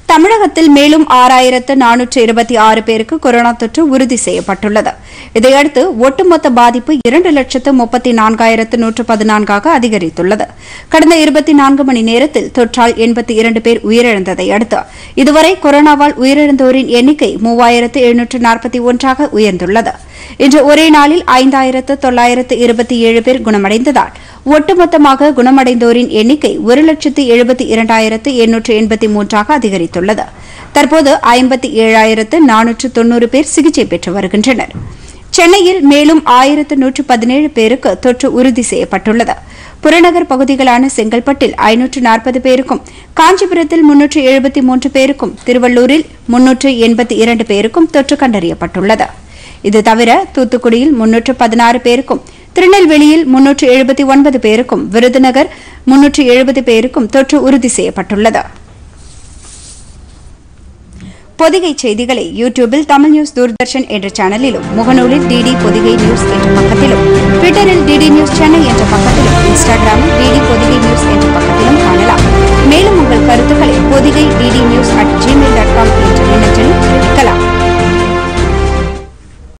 தமிழகத்தில் மேலும் ஆறாயிரத்து நானூற்று இருபத்தி ஆறு பேருக்கு கொரோனா தொற்று உறுதி செய்யப்பட்டுள்ளது இதையடுத்து ஒட்டுமொத்த பாதிப்பு இரண்டு லட்சத்து முப்பத்தி நான்காயிரத்து நூற்று பதினான்காக அதிகரித்துள்ளது கடந்த இருபத்தி நான்கு மணி நேரத்தில் தொற்றால் எண்பத்தி இரண்டு பேர் உயிரிழந்ததை அடுத்து இதுவரை கொரோனாவால் உயிரிழந்தோரின் எண்ணிக்கை மூவாயிரத்து எழுநூற்று நாற்பத்தி ஒன்றாக உயர்ந்துள்ளது இன்று ஒரே நாளில் ஐந்தாயிரத்து தொள்ளாயிரத்து இருபத்தி ஏழு பேர் குணமடைந்ததால் ஒட்டுமொத்தமாக குணமடைந்தோரின் எண்ணிக்கை ஒரு லட்சத்து எழுபத்தி இரண்டாயிரத்து எண்ணூற்று எண்பத்தி மூன்றாக அதிகரித்துள்ளது தற்போது ஐம்பத்தி ஏழாயிரத்து நானூற்று தொன்னூறு பேர் சிகிச்சை பெற்று வருகின்றனர் சென்னையில் மேலும் ஆயிரத்து நூற்று பதினேழு பேருக்கு தொற்று உறுதி செய்யப்பட்டுள்ளது புறநகர் பகுதிகளான செங்கல்பட்டில் ஐநூற்று நாற்பது பேருக்கும் காஞ்சிபுரத்தில் முன்னூற்று எழுபத்தி மூன்று பேருக்கும் திருவள்ளூரில் முன்னூற்று எண்பத்தி இரண்டு பேருக்கும் தொற்று கண்டறியப்பட்டுள்ளது இது தவிர தூத்துக்குடியில் முன்னூற்று பதினாறு பேருக்கும் திருநெல்வேலியில் முன்னூற்று எழுபத்தி ஒன்பது பேருக்கும் விருதுநகர் முன்னூற்று எழுபது பேருக்கும் தொற்று உறுதி செய்யப்பட்டுள்ளது பொதிகை செய்திகளை யூடியூபில் தமிழ் நியூஸ் தூர்தர்ஷன் என்ற சேனலிலும் முகநூலில் டிடி பொதிகை நியூஸ் என்ற பக்கத்திலும் ட்விட்டரில் டிடி நியூஸ் சென்னை என்ற பக்கத்திலும் இன்ஸ்டாகிராமில் டிடி பொதிகை நியூஸ் என்ற பக்கத்திலும் காணலாம் மேலும் உங்கள் கருத்துக்களை பொதிகை டிடி நியூஸ் அட்